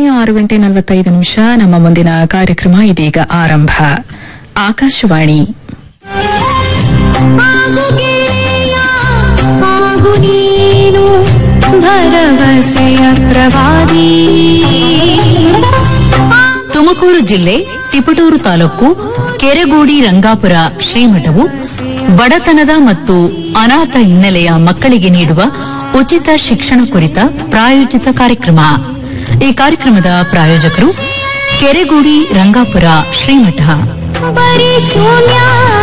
ಸಮಯ ಆರು ಗಂಟೆ ನಲವತ್ತೈದು ನಿಮಿಷ ನಮ್ಮ ಮುಂದಿನ ಕಾರ್ಯಕ್ರಮ ಇದೀಗ ಆರಂಭ ಆಕಾಶವಾಣಿ ಆಗು ಗೆಳೆಯ ಆಗು ನೀನು ಭರವಸೆಯ ಪ್ರವಾದಿ ತುಮಕೂರು ಜಿಲ್ಲೆ ತಿಪಟೂರು ತಾಲೂಕು ಕೆರೆಗೋಡಿ ರಂಗಾಪುರ ಶ್ರೀಮಠವು ಬಡತನದ ಮತ್ತು ಅನಾಥ ಹಿನ್ನೆಲೆಯ ಮಕ್ಕಳಿಗೆ ನೀಡುವ ಉಚಿತ ಶಿಕ್ಷಣ ಕುರಿತ ಪ್ರಾಯೋಜಿತ ಕಾರ್ಯಕ್ರಮ ಈ ಕಾರ್ಯಕ್ರಮದ ಪ್ರಾಯೋಜಕರು ಕೆರೆಗೋಡಿ ರಂಗಾಪುರ ಶ್ರೀಮಠ ಬರೀ ಶೂನ್ಯ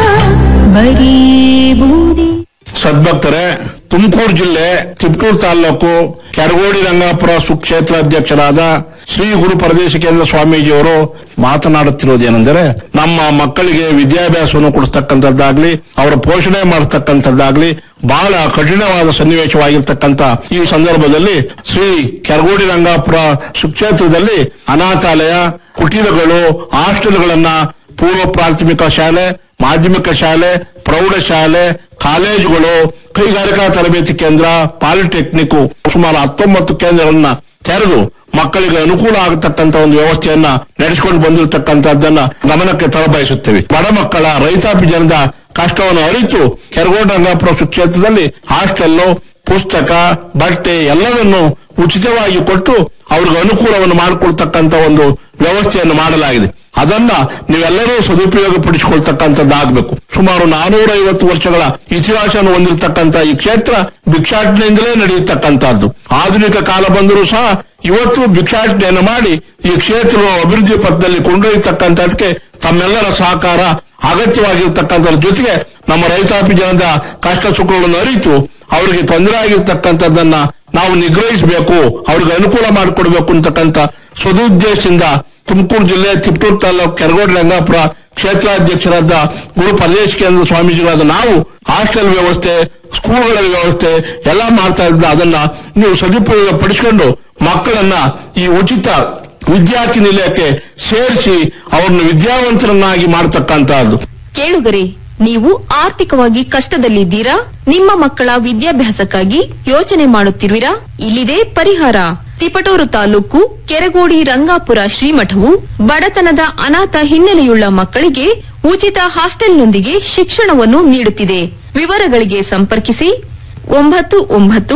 ಬರೀ ಬೂದಿ ಸದ್ಭಕ್ತರೇ ತುಮಕೂರು ಜಿಲ್ಲೆ ತಿಪ್ಟೂರು ತಾಲೂಕು ಕೆರಗೋಡಿ ರಂಗಾಪುರ ಸುಕ್ಷೇತ್ರ ಅಧ್ಯಕ್ಷರಾದ ಶ್ರೀ ಗುರು ಪರದೇಶಿಕೇಂದ್ರ ಸ್ವಾಮೀಜಿಯವರು ಮಾತನಾಡುತ್ತಿರುವುದೇನೆಂದರೆ ನಮ್ಮ ಮಕ್ಕಳಿಗೆ ವಿದ್ಯಾಭ್ಯಾಸವನ್ನು ಕೊಡಿಸ್ತಕ್ಕಂಥದ್ದಾಗ್ಲಿ ಅವರ ಪೋಷಣೆ ಮಾಡತಕ್ಕಂಥದ್ದಾಗ್ಲಿ ಬಹಳ ಕಠಿಣವಾದ ಸನ್ನಿವೇಶವಾಗಿರ್ತಕ್ಕಂಥ ಈ ಸಂದರ್ಭದಲ್ಲಿ ಶ್ರೀ ಕೆರಗೋಡಿ ರಂಗಾಪುರ ಸುಕ್ಷೇತ್ರದಲ್ಲಿ ಅನಾಥಾಲಯ ಕುಟೀರಗಳು ಹಾಸ್ಟೆಲ್ಗಳನ್ನ ಪೂರ್ವ ಪ್ರಾಥಮಿಕ ಶಾಲೆ ಮಾಧ್ಯಮಿಕ ಶಾಲೆ ಪ್ರೌಢಶಾಲೆ ಕಾಲೇಜುಗಳು ಕೈಗಾರಿಕಾ ತರಬೇತಿ ಕೇಂದ್ರ ಪಾಲಿಟೆಕ್ನಿಕ್ ಸುಮಾರು ಹತ್ತೊಂಬತ್ತು ಕೇಂದ್ರಗಳನ್ನ ತೆರೆದು ಮಕ್ಕಳಿಗೆ ಅನುಕೂಲ ಆಗತಕ್ಕಂತ ಒಂದು ವ್ಯವಸ್ಥೆಯನ್ನ ನಡೆಸಿಕೊಂಡು ಬಂದಿರತಕ್ಕಂತದ್ದನ್ನ ಗಮನಕ್ಕೆ ತರಬಯಸುತ್ತೇವೆ ಬಡ ಮಕ್ಕಳ ರೈತಾಪಿ ಜನದ ಕಷ್ಟವನ್ನು ಅರಿತು ಕೆರಗೋಡ ರಂಗಾಪುರ ಕ್ಷೇತ್ರದಲ್ಲಿ ಹಾಸ್ಟೆಲ್ಲು ಪುಸ್ತಕ ಬಟ್ಟೆ ಎಲ್ಲವನ್ನು ಉಚಿತವಾಗಿ ಕೊಟ್ಟು ಅವ್ರಿಗೆ ಅನುಕೂಲವನ್ನು ಮಾಡಿಕೊಳ್ತಕ್ಕಂತ ಒಂದು ವ್ಯವಸ್ಥೆಯನ್ನು ಮಾಡಲಾಗಿದೆ ಅದನ್ನ ನೀವೆಲ್ಲರೂ ಸದುಪಯೋಗ ಪಡಿಸಿಕೊಳ್ತಕ್ಕಂಥದ್ದಾಗಬೇಕು ಸುಮಾರು ನಾನೂರ ಐವತ್ತು ವರ್ಷಗಳ ಇತಿಹಾಸವನ್ನು ಹೊಂದಿರತಕ್ಕಂಥ ಈ ಕ್ಷೇತ್ರ ಭಿಕ್ಷಾಟನೆಯಿಂದಲೇ ನಡೆಯತಕ್ಕಂಥದ್ದು ಆಧುನಿಕ ಕಾಲ ಬಂದರೂ ಸಹ ಇವತ್ತು ಭಿಕ್ಷಾಟನೆಯನ್ನು ಮಾಡಿ ಈ ಕ್ಷೇತ್ರ ಅಭಿವೃದ್ಧಿ ಪಥದಲ್ಲಿ ಕೊಂಡೊಯ್ಯತಕ್ಕಂಥದಕ್ಕೆ ತಮ್ಮೆಲ್ಲರ ಸಹಕಾರ ಅಗತ್ಯವಾಗಿರ್ತಕ್ಕಂಥದ್ರ ಜೊತೆಗೆ ನಮ್ಮ ರೈತಾಪಿ ಜನದ ಕಷ್ಟ ಸುಖಗಳನ್ನು ಅರಿತು ಅವರಿಗೆ ತೊಂದರೆ ಆಗಿರ್ತಕ್ಕಂಥದ್ದನ್ನ ನಾವು ನಿಗ್ರಹಿಸಬೇಕು ಅವ್ರಿಗೆ ಅನುಕೂಲ ಮಾಡಿಕೊಡ್ಬೇಕು ಅಂತಕ್ಕಂಥ ಸದುದ್ದೇಶದಿಂದ ತುಮಕೂರು ಜಿಲ್ಲೆ ತಿಪ್ಟೂರು ತಾಲೂಕು ಕೆರಗೋಡು ರಂಗಾಪುರ ಕ್ಷೇತ್ರಾಧ್ಯಕ್ಷರಾದ ಗುರು ಪರದೇಶ್ ಕೇಂದ್ರ ಸ್ವಾಮೀಜಿಗಳಾದ ನಾವು ಹಾಸ್ಟೆಲ್ ವ್ಯವಸ್ಥೆ ಸ್ಕೂಲ್ಗಳ ವ್ಯವಸ್ಥೆ ಎಲ್ಲ ಮಾಡ್ತಾ ಇದ್ದ ಅದನ್ನ ನೀವು ಸದುಪಯೋಗ ಪಡಿಸಿಕೊಂಡು ಮಕ್ಕಳನ್ನ ಈ ಉಚಿತ ವಿದ್ಯಾರ್ಥಿ ನಿಲಯಕ್ಕೆ ಸೇರಿಸಿ ಅವ್ರನ್ನ ವಿದ್ಯಾವಂತರನ್ನಾಗಿ ಮಾಡತಕ್ಕಂತಹದ್ದು ಕೇಳುಗರೆ ನೀವು ಆರ್ಥಿಕವಾಗಿ ಕಷ್ಟದಲ್ಲಿದ್ದೀರಾ ನಿಮ್ಮ ಮಕ್ಕಳ ವಿದ್ಯಾಭ್ಯಾಸಕ್ಕಾಗಿ ಯೋಚನೆ ಮಾಡುತ್ತಿರುವಿರಾ ಇಲ್ಲಿದೆ ಪರಿಹಾರ ತಿಪಟೂರು ತಾಲೂಕು ಕೆರಗೋಡಿ ರಂಗಾಪುರ ಶ್ರೀಮಠವು ಬಡತನದ ಅನಾಥ ಹಿನ್ನೆಲೆಯುಳ್ಳ ಮಕ್ಕಳಿಗೆ ಉಚಿತ ಹಾಸ್ಟೆಲ್ನೊಂದಿಗೆ ಶಿಕ್ಷಣವನ್ನು ನೀಡುತ್ತಿದೆ ವಿವರಗಳಿಗೆ ಸಂಪರ್ಕಿಸಿ ಒಂಬತ್ತು ಒಂಬತ್ತು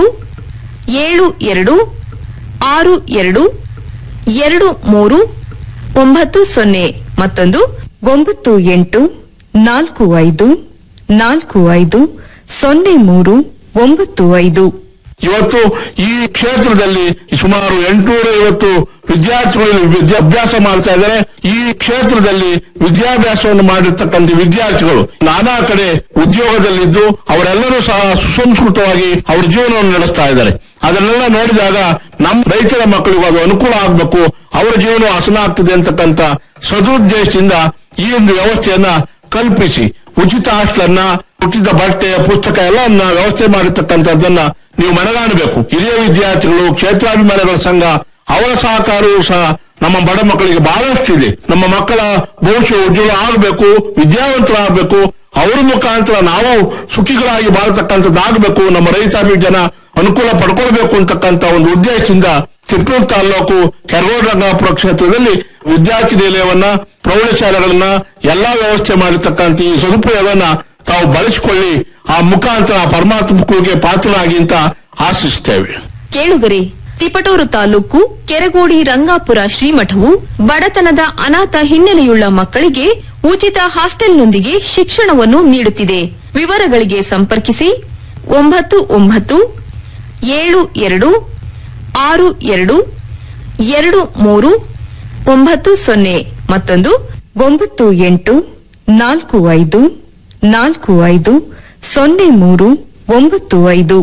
ಏಳು ಎರಡು ಆರು ಎರಡು ಎರಡು ಮೂರು ಒಂಬತ್ತು ಸೊನ್ನೆ ಮತ್ತೊಂದು ಒಂಬತ್ತು ಎಂಟು ನಾಲ್ಕು ಐದು ನಾಲ್ಕು ಐದು ಸೊನ್ನೆ ಮೂರು ಒಂಬತ್ತು ಐದು ಇವತ್ತು ಈ ಕ್ಷೇತ್ರದಲ್ಲಿ ಸುಮಾರು ಎಂಟುನೂರ ಐವತ್ತು ವಿದ್ಯಾರ್ಥಿಗಳು ವಿದ್ಯಾಭ್ಯಾಸ ಮಾಡ್ತಾ ಇದ್ದಾರೆ ಈ ಕ್ಷೇತ್ರದಲ್ಲಿ ವಿದ್ಯಾಭ್ಯಾಸವನ್ನು ಮಾಡಿರ್ತಕ್ಕಂಥ ವಿದ್ಯಾರ್ಥಿಗಳು ನಾನಾ ಕಡೆ ಉದ್ಯೋಗದಲ್ಲಿದ್ದು ಅವರೆಲ್ಲರೂ ಸಹ ಸುಸಂಸ್ಕೃತವಾಗಿ ಅವ್ರ ಜೀವನವನ್ನು ನಡೆಸ್ತಾ ಇದ್ದಾರೆ ಅದನ್ನೆಲ್ಲ ನೋಡಿದಾಗ ನಮ್ಮ ರೈತರ ಮಕ್ಕಳಿಗೂ ಅದು ಅನುಕೂಲ ಆಗಬೇಕು ಅವರ ಜೀವನ ಹಸನ ಆಗ್ತದೆ ಅಂತಕ್ಕಂಥ ಸದುದ್ದೇಶದಿಂದ ಈ ಒಂದು ವ್ಯವಸ್ಥೆಯನ್ನ ಕಲ್ಪಿಸಿ ಉಚಿತ ಹಾಸ್ಟೆಲನ್ನ ಉಚಿತ ಬಟ್ಟೆ ಪುಸ್ತಕ ಎಲ್ಲವನ್ನ ವ್ಯವಸ್ಥೆ ಮಾಡಿರ್ತಕ್ಕಂಥದ್ದನ್ನ ನೀವು ಮನಗಾಣಬೇಕು ಹಿರಿಯ ವಿದ್ಯಾರ್ಥಿಗಳು ಕ್ಷೇತ್ರಾಭಿಮಾನಿಗಳ ಸಂಘ ಅವರ ಸಹಕಾರವೂ ಸಹ ನಮ್ಮ ಬಡ ಮಕ್ಕಳಿಗೆ ಬಹಳಷ್ಟು ಇದೆ ನಮ್ಮ ಮಕ್ಕಳ ಭವಿಷ್ಯ ಉಜ್ವಲ ಆಗಬೇಕು ವಿದ್ಯಾವಂತರಾಗಬೇಕು ಅವರ ಮುಖಾಂತರ ನಾವು ಸುಖಿಗಳಾಗಿ ಬಾಳ್ತಕ್ಕಂಥದ್ದಾಗಬೇಕು ನಮ್ಮ ರೈತಾಪಿ ಜನ ಅನುಕೂಲ ಪಡ್ಕೊಳ್ಬೇಕು ಅಂತಕ್ಕಂಥ ಒಂದು ಉದ್ದೇಶದಿಂದ ತಿಪ್ಪೂರು ತಾಲೂಕು ಕೆರಗೋಡ ರಂಗಾಪುರ ಕ್ಷೇತ್ರದಲ್ಲಿ ವಿದ್ಯಾರ್ಥಿ ನಿಲಯವನ್ನ ಪ್ರೌಢಶಾಲೆಗಳನ್ನ ಎಲ್ಲಾ ವ್ಯವಸ್ಥೆ ಮಾಡಿರ್ತಕ್ಕಂಥ ಈ ಸದುಪಯೋಗವನ್ನ ತಾವು ಬಳಸಿಕೊಳ್ಳಿ ಆ ಮುಖಾಂತರ ಪರಮಾತ್ಮ ಕೃಪೆಗೆ ಪಾತ್ರರಾಗಿ ಅಂತ ಆಶಿಸ್ತೇವೆ ಕೇಳುಗರೆ ತಿಪಟೂರು ತಾಲೂಕು ಕೆರಗೋಡಿ ರಂಗಾಪುರ ಶ್ರೀಮಠವು ಬಡತನದ ಅನಾಥ ಹಿನ್ನೆಲೆಯುಳ್ಳ ಮಕ್ಕಳಿಗೆ ಉಚಿತ ಹಾಸ್ಟೆಲ್ನೊಂದಿಗೆ ಶಿಕ್ಷಣವನ್ನು ನೀಡುತ್ತಿದೆ ವಿವರಗಳಿಗೆ ಸಂಪರ್ಕಿಸಿ ಒಂಬತ್ತು ಒಂಬತ್ತು ಏಳು ಎರಡು ಆರು ಎರಡು ಎರಡು ಮೂರು ಒಂಬತ್ತು ಸೊನ್ನೆ ಮತ್ತೊಂದು ಒಂಬತ್ತು ಎಂಟು ನಾಲ್ಕು ಐದು ನಾಲ್ಕು ಐದು ಸೊನ್ನೆ ಮೂರು ಒಂಬತ್ತು ಐದು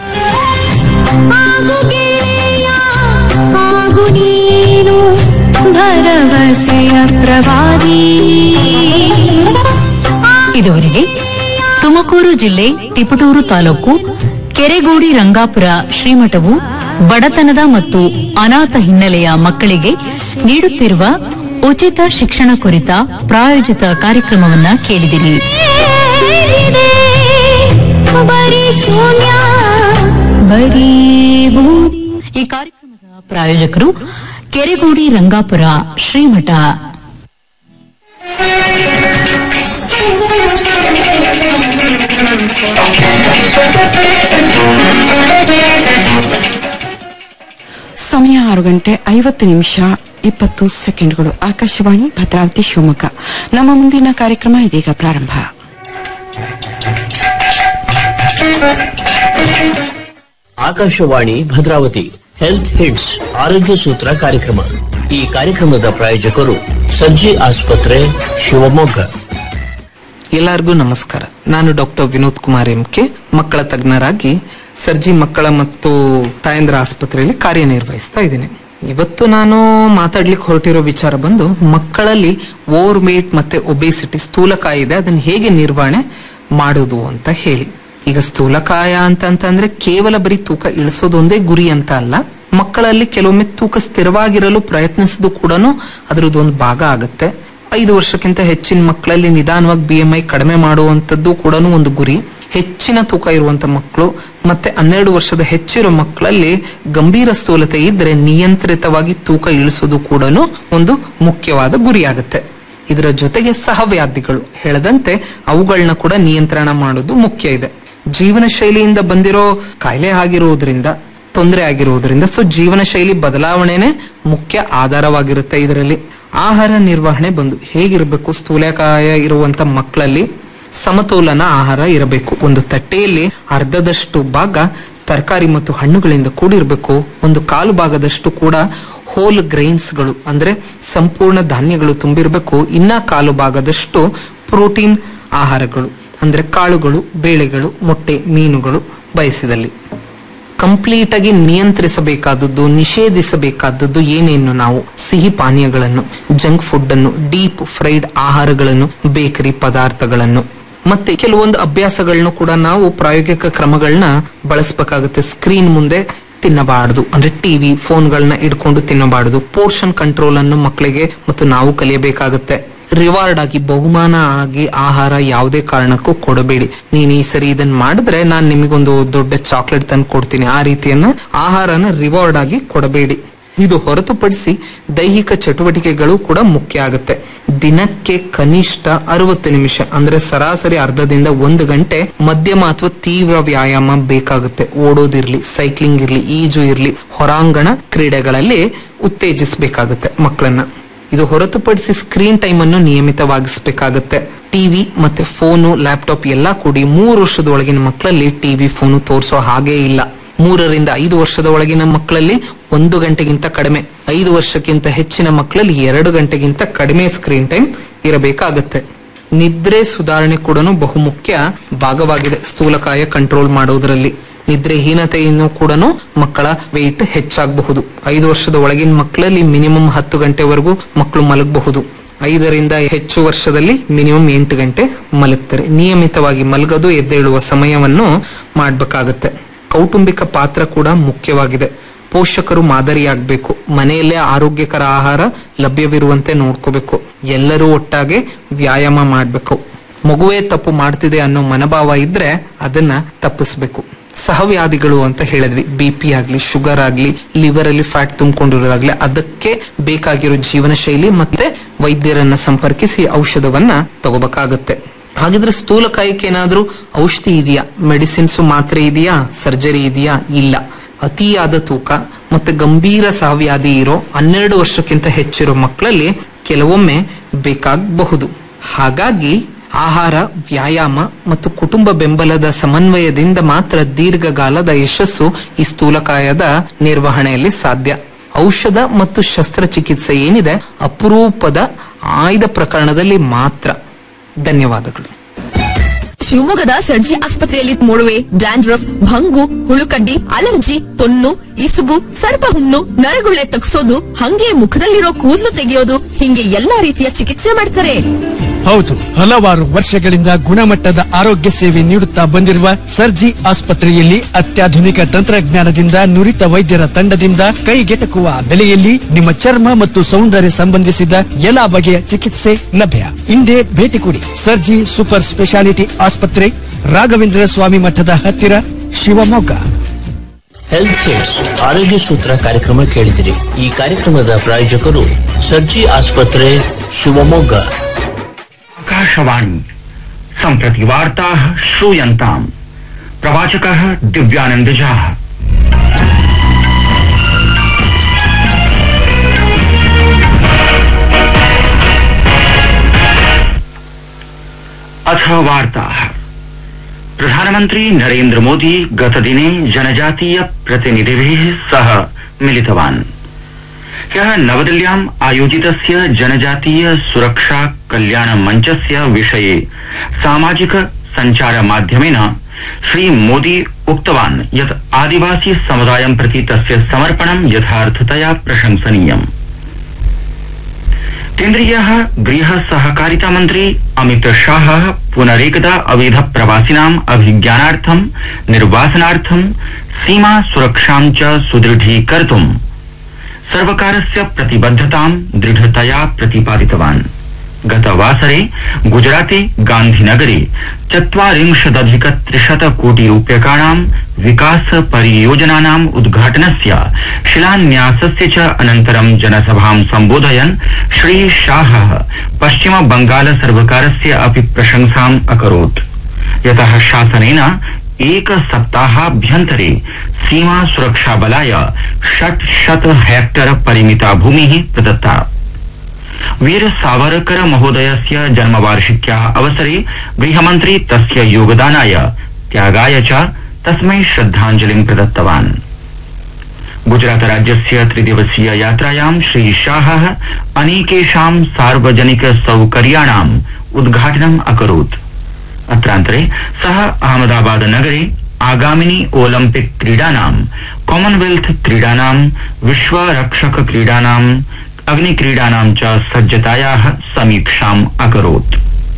ಆಗು ಗೆಳೆಯ ಆಗು ನೀನು ಭರವಸೆಯ ಪ್ರವಾದಿ ಇದುವರೆಗೆ ತುಮಕೂರು ಜಿಲ್ಲೆ ತಿಪಟೂರು ತಾಲೂಕು ಕೆರೆಗೋಡಿ ರಂಗಾಪುರ ಶ್ರೀಮಠವು ಬಡತನದ ಮತ್ತು ಅನಾಥ ಹಿನ್ನೆಲೆಯ ಮಕ್ಕಳಿಗೆ ನೀಡುತ್ತಿರುವ ಉಚಿತ ಶಿಕ್ಷಣ ಕುರಿತ ಪ್ರಾಯೋಜಿತ ಕಾರ್ಯಕ್ರಮವನ್ನ ಕೇಳಿದಿರಿ ಏನಿದೆ ಬರೀ ಶೂನ್ಯ ಬರೀ ಬೂದಿ ಈ ಕಾರ್ಯಕ್ರಮದ ಪ್ರಾಯೋಜಕರು ಕೆರೆಗೋಡಿ ರಂಗಾಪುರ ಶ್ರೀಮಠ ಸಮಯ ಆರು ಗಂಟೆ ಐವತ್ತು ನಿಮಿಷ ಇಪ್ಪತ್ತು ಸೆಕೆಂಡ್ಗಳು ಆಕಾಶವಾಣಿ ಭದ್ರಾವತಿ ಶಿವಮೊಗ್ಗ ನಮ್ಮ ಮುಂದಿನ ಕಾರ್ಯಕ್ರಮ ಇದೀಗ ಪ್ರಾರಂಭ ಆಕಾಶವಾಣಿ ಭದ್ರಾವತಿ ಹೆಲ್ತ್ ಹಿಟ್ಸ್ ಆರೋಗ್ಯ ಸೂತ್ರ ಕಾರ್ಯಕ್ರಮ ಈ ಕಾರ್ಯಕ್ರಮದ ಪ್ರಾಯೋಜಕರು ಸರ್ಜಿ ಆಸ್ಪತ್ರೆ ಶಿವಮೊಗ್ಗ ಎಲ್ಲರಿಗೂ ನಮಸ್ಕಾರ ನಾನು doctor Vinod Kumar M K ಮಕ್ಕಳ ತಜ್ಞರಾಗಿ ಸರ್ಜಿ ಮಕ್ಕಳ ಮತ್ತು ತಾಯಂದ್ರ ಆಸ್ಪತ್ರೆಯಲ್ಲಿ ಕಾರ್ಯನಿರ್ವಹಿಸ್ತಾ ಇದ್ದೀನಿ ಇವತ್ತು ನಾನು ಮಾತಾಡ್ಲಿಕ್ಕೆ ಹೊರಟಿರೋ ವಿಚಾರ ಬಂದು ಮಕ್ಕಳಲ್ಲಿ ಓವರ್ ವೇಟ್ ಮತ್ತೆ ಒಬೇಸಿಟಿ ಸ್ಥೂಲಕಾಯ ಇದೆ ಅದನ್ನ ಹೇಗೆ ನಿರ್ವಹಣೆ ಮಾಡೋದು ಅಂತ ಹೇಳಿ ಈಗ ಸ್ಥೂಲಕಾಯ ಅಂತ ಅಂತಂದ್ರೆ ಕೇವಲ ಬರೀ ತೂಕ ಇಳಿಸೋದು ಒಂದೇ ಗುರಿ ಅಂತ ಅಲ್ಲ ಮಕ್ಕಳಲ್ಲಿ ಕೆಲವೊಮ್ಮೆ ತೂಕ ಸ್ಥಿರವಾಗಿರಲು ಪ್ರಯತ್ನಿಸೋದು ಕೂಡ ಅದರದ್ದು ಒಂದು ಭಾಗ ಆಗುತ್ತೆ ಐದು ವರ್ಷಕ್ಕಿಂತ ಹೆಚ್ಚಿನ ಮಕ್ಕಳಲ್ಲಿ ನಿಧಾನವಾಗಿ ಬಿ ಎಂ ಐ ಕಡಿಮೆ ಮಾಡುವಂತದ್ದು ಕೂಡ ಒಂದು ಗುರಿ ಹೆಚ್ಚಿನ ತೂಕ ಇರುವಂತ ಮಕ್ಕಳು ಮತ್ತೆ ಹನ್ನೆರಡು ವರ್ಷದ ಹೆಚ್ಚಿರೋ ಮಕ್ಕಳಲ್ಲಿ ಗಂಭೀರ ಸ್ಥೂಲತೆ ಇದ್ರೆ ನಿಯಂತ್ರಿತವಾಗಿ ತೂಕ ಇಳಿಸೋದು ಕೂಡ ಒಂದು ಮುಖ್ಯವಾದ ಗುರಿ ಆಗುತ್ತೆ ಇದರ ಜೊತೆಗೆ ಸಹವ್ಯಾಧಿಗಳು ಹೇಳದಂತೆ ಅವುಗಳನ್ನ ಕೂಡ ನಿಯಂತ್ರಣ ಮಾಡೋದು ಮುಖ್ಯ ಇದೆ ಜೀವನ ಶೈಲಿಯಿಂದ ಬಂದಿರೋ ಕಾಯಿಲೆ ಆಗಿರೋದ್ರಿಂದ ತೊಂದರೆ ಆಗಿರೋದ್ರಿಂದ ಸೊ ಜೀವನ ಶೈಲಿ ಬದಲಾವಣೆನೆ ಮುಖ್ಯ ಆಧಾರವಾಗಿರುತ್ತೆ ಇದರಲ್ಲಿ ಆಹಾರ ನಿರ್ವಹಣೆ ಬಂದು ಹೇಗಿರಬೇಕು ಸ್ಥೂಲಕಾಯ ಇರುವಂತ ಮಕ್ಕಳಲ್ಲಿ ಸಮತೋಲನ ಆಹಾರ ಇರಬೇಕು ಒಂದು ತಟ್ಟೆಯಲ್ಲಿ ಅರ್ಧದಷ್ಟು ಭಾಗ ತರಕಾರಿ ಮತ್ತು ಹಣ್ಣುಗಳಿಂದ ಕೂಡಿರಬೇಕು ಒಂದು ಕಾಲು ಭಾಗದಷ್ಟು ಕೂಡ ಹೋಲ್ ಗ್ರೈನ್ಸ್ಗಳು ಅಂದ್ರೆ ಸಂಪೂರ್ಣ ಧಾನ್ಯಗಳು ತುಂಬಿರಬೇಕು ಇನ್ನ ಕಾಲು ಭಾಗದಷ್ಟು ಪ್ರೋಟೀನ್ ಆಹಾರಗಳು ಅಂದ್ರೆ ಕಾಳುಗಳು ಬೇಳೆಗಳು ಮೊಟ್ಟೆ ಮೀನುಗಳು ಬಯಸಿದಲ್ಲಿ ಕಂಪ್ಲೀಟ್ ಆಗಿ ನಿಯಂತ್ರಿಸಬೇಕಾದದ್ದು ನಿಷೇಧಿಸಬೇಕಾದದ್ದು ಏನೇನು ನಾವು ಸಿಹಿ ಪಾನೀಯಗಳನ್ನು ಜಂಕ್ ಫುಡ್ ಅನ್ನು ಡೀಪ್ ಫ್ರೈಡ್ ಆಹಾರಗಳನ್ನು ಬೇಕರಿ ಪದಾರ್ಥಗಳನ್ನು ಮತ್ತೆ ಕೆಲವೊಂದು ಅಭ್ಯಾಸಗಳನ್ನು ಕೂಡ ನಾವು ಪ್ರಾಯೋಗಿಕ ಕ್ರಮಗಳನ್ನ ಬಳಸಬೇಕಾಗುತ್ತೆ ಸ್ಕ್ರೀನ್ ಮುಂದೆ ತಿನ್ನಬಾರದು ಅಂದ್ರೆ ಟಿವಿ ಫೋನ್ಗಳನ್ನ ಇಟ್ಕೊಂಡು ತಿನ್ನಬಾರದು ಪೋರ್ಷನ್ ಕಂಟ್ರೋಲ್ ಅನ್ನು ಮಕ್ಕಳಿಗೆ ಮತ್ತು ನಾವು ಕಲಿಯಬೇಕಾಗುತ್ತೆ ರಿವಾರ್ಡ್ ಆಗಿ ಬಹುಮಾನ ಆಗಿ ಆಹಾರ ಯಾವುದೇ ಕಾರಣಕ್ಕೂ ಕೊಡಬೇಡಿ ನೀನ್ ಈ ಸರಿ ಇದನ್ನ ಮಾಡಿದ್ರೆ ನಾನ್ ನಿಮಗೊಂದು ದೊಡ್ಡ ಚಾಕ್ಲೇಟ್ ತಂದು ಕೊಡ್ತೀನಿ ಆ ರೀತಿಯನ್ನ ಆಹಾರನ ರಿವಾರ್ಡ್ ಆಗಿ ಕೊಡಬೇಡಿ ಇದು ಹೊರತುಪಡಿಸಿ ದೈಹಿಕ ಚಟುವಟಿಕೆಗಳು ಕೂಡ ಮುಖ್ಯ ಆಗುತ್ತೆ ದಿನಕ್ಕೆ ಕನಿಷ್ಠ ಅರವತ್ತು ನಿಮಿಷ ಅಂದ್ರೆ ಸರಾಸರಿ ಅರ್ಧದಿಂದ ಒಂದು ಗಂಟೆ ಮಧ್ಯಮ ಅಥವಾ ತೀವ್ರ ವ್ಯಾಯಾಮ ಬೇಕಾಗುತ್ತೆ ಓಡೋದಿರ್ಲಿ ಸೈಕ್ಲಿಂಗ್ ಇರ್ಲಿ ಈಜು ಇರ್ಲಿ ಹೊರಾಂಗಣ ಕ್ರೀಡೆಗಳಲ್ಲಿ ಉತ್ತೇಜಿಸಬೇಕಾಗುತ್ತೆ ಮಕ್ಕಳನ್ನ ಇದು ಹೊರತುಪಡಿಸಿ ಸ್ಕ್ರೀನ್ ಟೈಮ್ ಅನ್ನು ನಿಯಮಿತವಾಗಿಸಬೇಕಾಗುತ್ತೆ ಟಿವಿ ಮತ್ತೆ ಫೋನು ಲ್ಯಾಪ್ಟಾಪ್ ಎಲ್ಲಾ ಕೂಡಿ ಮೂರು ವರ್ಷದ ಒಳಗಿನ ಮಕ್ಕಳಲ್ಲಿ ಟಿವಿ ಫೋನು ತೋರಿಸೋ ಹಾಗೇ ಇಲ್ಲ ಮೂರರಿಂದ ಐದು ವರ್ಷದ ಒಳಗಿನ ಮಕ್ಕಳಲ್ಲಿ ಒಂದು ಗಂಟೆಗಿಂತ ಕಡಿಮೆ ಐದು ವರ್ಷಕ್ಕಿಂತ ಹೆಚ್ಚಿನ ಮಕ್ಕಳಲ್ಲಿ ಎರಡು ಗಂಟೆಗಿಂತ ಕಡಿಮೆ ಸ್ಕ್ರೀನ್ ಟೈಮ್ ಇರಬೇಕಾಗತ್ತೆ ನಿದ್ರೆ ಸುಧಾರಣೆ ಕೂಡ ಬಹುಮುಖ್ಯ ಭಾಗವಾಗಿದೆ ಸ್ಥೂಲಕಾಯ ಕಂಟ್ರೋಲ್ ಮಾಡೋದ್ರಲ್ಲಿ ನಿದ್ರೆಹೀನತೆಯನ್ನು ಕೂಡ ಮಕ್ಕಳ ವೆಯ್ಟ್ ಹೆಚ್ಚಾಗಬಹುದು ಐದು ವರ್ಷದ ಒಳಗಿನ ಮಕ್ಕಳಲ್ಲಿ ಮಿನಿಮಮ್ ಹತ್ತು ಗಂಟೆವರೆಗೂ ಮಕ್ಕಳು ಮಲಗಬಹುದು ಐದರಿಂದ ಹೆಚ್ಚು ವರ್ಷದಲ್ಲಿ ಮಿನಿಮಮ್ ಎಂಟು ಗಂಟೆ ಮಲಗ್ತಾರೆ ನಿಯಮಿತವಾಗಿ ಮಲಗೋದು ಎದ್ದೇಳುವ ಸಮಯವನ್ನು ಮಾಡ್ಬೇಕಾಗತ್ತೆ ಕೌಟುಂಬಿಕ ಪಾತ್ರ ಕೂಡ ಮುಖ್ಯವಾಗಿದೆ ಪೋಷಕರು ಮಾದರಿಯಾಗಬೇಕು ಮನೆಯಲ್ಲೇ ಆರೋಗ್ಯಕರ ಆಹಾರ ಲಭ್ಯವಿರುವಂತೆ ನೋಡ್ಕೋಬೇಕು ಎಲ್ಲರೂ ಒಟ್ಟಾಗೆ ವ್ಯಾಯಾಮ ಮಾಡ್ಬೇಕು ಮಗುವೇ ತಪ್ಪು ಮಾಡ್ತಿದೆ ಅನ್ನೋ ಮನೋಭಾವ ಇದ್ರೆ ಅದನ್ನ ತಪ್ಪಿಸ್ಬೇಕು ಸಹವ್ಯಾಧಿಗಳು ಅಂತ ಹೇಳಿದ್ವಿ ಬಿ ಪಿ ಆಗ್ಲಿ ಶುಗರ್ ಆಗ್ಲಿ ಲಿವರ್ ಅಲ್ಲಿ ಫ್ಯಾಟ್ ತುಂಬಿಕೊಂಡಿರೋದಾಗ್ಲಿ ಅದಕ್ಕೆ ಬೇಕಾಗಿರೋ ಜೀವನ ಶೈಲಿ ಮತ್ತೆ ವೈದ್ಯರನ್ನ ಸಂಪರ್ಕಿಸಿ ಔಷಧವನ್ನ ತಗೋಬೇಕಾಗತ್ತೆ ಹಾಗಿದ್ರೆ ಸ್ಥೂಲಕಾಯಕ್ಕೆ ಏನಾದ್ರೂ ಔಷಧಿ ಇದೆಯಾ ಮೆಡಿಸಿನ್ಸ್ ಮಾತ್ರೆ ಇದೆಯಾ ಸರ್ಜರಿ ಇದೆಯಾ ಇಲ್ಲ ಅತಿಯಾದ ತೂಕ ಮತ್ತೆ ಗಂಭೀರ ಸಹವ್ಯಾಧಿ ಇರೋ ಹನ್ನೆರಡು ವರ್ಷಕ್ಕಿಂತ ಹೆಚ್ಚಿರೋ ಮಕ್ಕಳಲ್ಲಿ ಕೆಲವೊಮ್ಮೆ ಬೇಕಾಗಬಹುದು ಹಾಗಾಗಿ ಆಹಾರ ವ್ಯಾಯಾಮ ಮತ್ತು ಕುಟುಂಬ ಬೆಂಬಲದ ಸಮನ್ವಯದಿಂದ ಮಾತ್ರ ದೀರ್ಘಕಾಲದ ಯಶಸ್ಸು ಈ ಸ್ಥೂಲಕಾಯದ ನಿರ್ವಹಣೆಯಲ್ಲಿ ಸಾಧ್ಯ ಔಷಧ ಮತ್ತು ಶಸ್ತ್ರಚಿಕಿತ್ಸೆ ಏನಿದೆ ಅಪರೂಪದ ಆಯ್ದ ಪ್ರಕರಣದಲ್ಲಿ ಮಾತ್ರ ಧನ್ಯವಾದಗಳು ಶಿವಮೊಗ್ಗದ ಸರ್ಜಿ ಆಸ್ಪತ್ರೆಯಲ್ಲಿ ಮೊಡವೆ ಡ್ಯಾಂಡ್ರಫ್ ಭಂಗು ಹುಳುಕಡ್ಡಿ ಅಲರ್ಜಿ ತೊನ್ನು ಇಸುಬು ಸರ್ಪ ಹುಣ್ಣು ನರಗುಳ್ಳೆ ತಗ್ಸೋದು ಹಂಗೆ ಮುಖದಲ್ಲಿರೋ ಕೂದಲು ತೆಗೆಯೋದು ಹಿಂಗೆ ಎಲ್ಲಾ ರೀತಿಯ ಚಿಕಿತ್ಸೆ ಮಾಡ್ತಾರೆ ಹೌದು ಹಲವಾರು ವರ್ಷಗಳಿಂದ ಗುಣಮಟ್ಟದ ಆರೋಗ್ಯ ಸೇವೆ ನೀಡುತ್ತಾ ಬಂದಿರುವ ಸರ್ಜಿ ಆಸ್ಪತ್ರೆಯಲ್ಲಿ ಅತ್ಯಾಧುನಿಕ ತಂತ್ರಜ್ಞಾನದಿಂದ ನುರಿತ ವೈದ್ಯರ ತಂಡದಿಂದ ಕೈಗೆಟಕುವ ಬೆಲೆಯಲ್ಲಿ ನಿಮ್ಮ ಚರ್ಮ ಮತ್ತು ಸೌಂದರ್ಯ ಸಂಬಂಧಿಸಿದ ಎಲ್ಲಾ ಬಗೆಯ ಚಿಕಿತ್ಸೆ ಲಭ್ಯ ಹಿಂದೆ ಭೇಟಿ ಕೊಡಿ ಸರ್ಜಿ ಸೂಪರ್ ಸ್ಪೆಷಾಲಿಟಿ ಆಸ್ಪತ್ರೆ ರಾಘವೇಂದ್ರ ಸ್ವಾಮಿ ಮಠದ ಹತ್ತಿರ ಶಿವಮೊಗ್ಗ ಹೆಲ್ತ್ ಹಿಟ್ಸ್ ಆರೋಗ್ಯ ಸೂತ್ರ ಕಾರ್ಯಕ್ರಮ ಕೇಳಿದಿರಿ ಈ ಕಾರ್ಯಕ್ರಮದ ಪ್ರಾಯೋಜಕರು ಸರ್ಜಿ ಆಸ್ಪತ್ರೆ ಶಿವಮೊಗ್ಗ आकाशवाणी सम्प्रति वार्ताः श्रूयन्ताम् प्रवाचकः दिव्यानन्दझाः अथ वार्ताः प्रधानमन्त्री नरेन्द्र मोदी गतदिने जनजातीय प्रतिनिधिभिः सह मिलितवान् ह्यः नवदिल्ल्याम् आयोजितस्य जनजातीय सुरक्षा कल्याण मञ्चस्य विषये सामाजिक सञ्चार माध्यमेन श्रीमोदी उक्तवान् यत् आदिवासी समुदायं प्रति तस्य समर्पणं यथार्थतया प्रशंसनीयम् केन्द्रीयः गृह सहकारिता मन्त्री अमित शाहः पुनरेकदा अवैध प्रवासिनाम् अभिज्ञानार्थं निर्वासनार्थं सीमा सुरक्षां च सुदृढीकर्तुम् सर्वकारस्य प्रतिबद्धतां दृढतया प्रतिपादितवान् गतवासरे गुजराते गान्धिनगरे चत्वारिंशदधिक त्रिशत कोटि रूप्यकाणां विकास परियोजनानाम् उद्घाटनस्य शिलान्यासस्य च अनन्तरं जनसभां सम्बोधयन् श्री शाहः पश्चिम बंगाल सर्वकारस्य अपि प्रशंसाम् अकरोत् यतः शासनेन एक सप्ताहाभ्यन्तरे सीमा सुरक्षा बलाय षट् शत हेक्टर परिमिता भूमिः प्रदत्ता वीर सावरकर महोदयस्य जन्मवार्षिक्याः अवसरे गृहमन्त्री तस्य योगदानाय त्यागाय च तस्मै श्रद्धाञ्जलिं प्रदत्तवान् गुजरात राज्यस्य त्रिदिवसीय यात्रायां श्री शाहः अनेकेषां सार्वजनिक सौकर्याणाम् उद्घाटनम् अकरोत् अत्रान्तरे सः अहमदाबाद नगरे आगामिनि ओलम्पिक क्रीडानां कॉमनवेल्थ क्रीडानां विश्वरक्षक क्रीडानां अग्निक्रीडानां च सज्जतायाः समीक्षाम् अकरोत्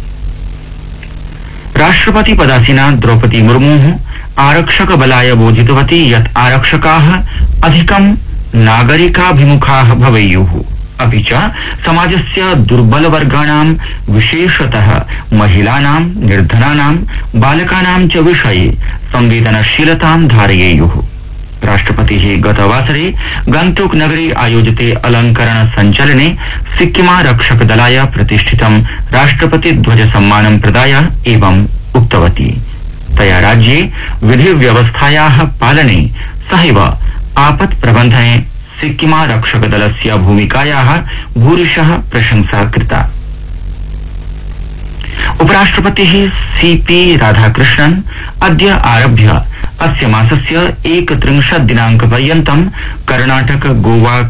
राष्ट्रपति पदासीना द्रौपदी मुर्मुः आरक्षक बलाय बोधितवती यत् आरक्षकाः अधिकं नागरिकाभिमुखाः भवेयुः अपि च समाजस्य दुर्बलवर्गाणां विशेषतः महिलानां निर्धनानां बालकानां च विषये संवेदनशीलतां धारयेयुः राष्ट्रपतिः गतवासरे गन्तोक नगरे आयोजिते अलङ्करण सञ्चलने सिक्किमारक्षक दलाय प्रतिष्ठितं राष्ट्रपति ध्वज सम्मानं प्रदाय एवम् उक्तवती तया राज्ये विधि व्यवस्थायाः पालने सहैव आपत् प्रबन्धने सिक्किमारक्षक दलस्य भूमिकायाः भूरिशः प्रशंसा कृता उपराष्ट्रपतिः सीपी राधाकृष्णन् अद्य आरभ्य अस्य मासस्य एकत्रिंशत् दिनाङ्कपर्यन्तं कर्णाटक गोवा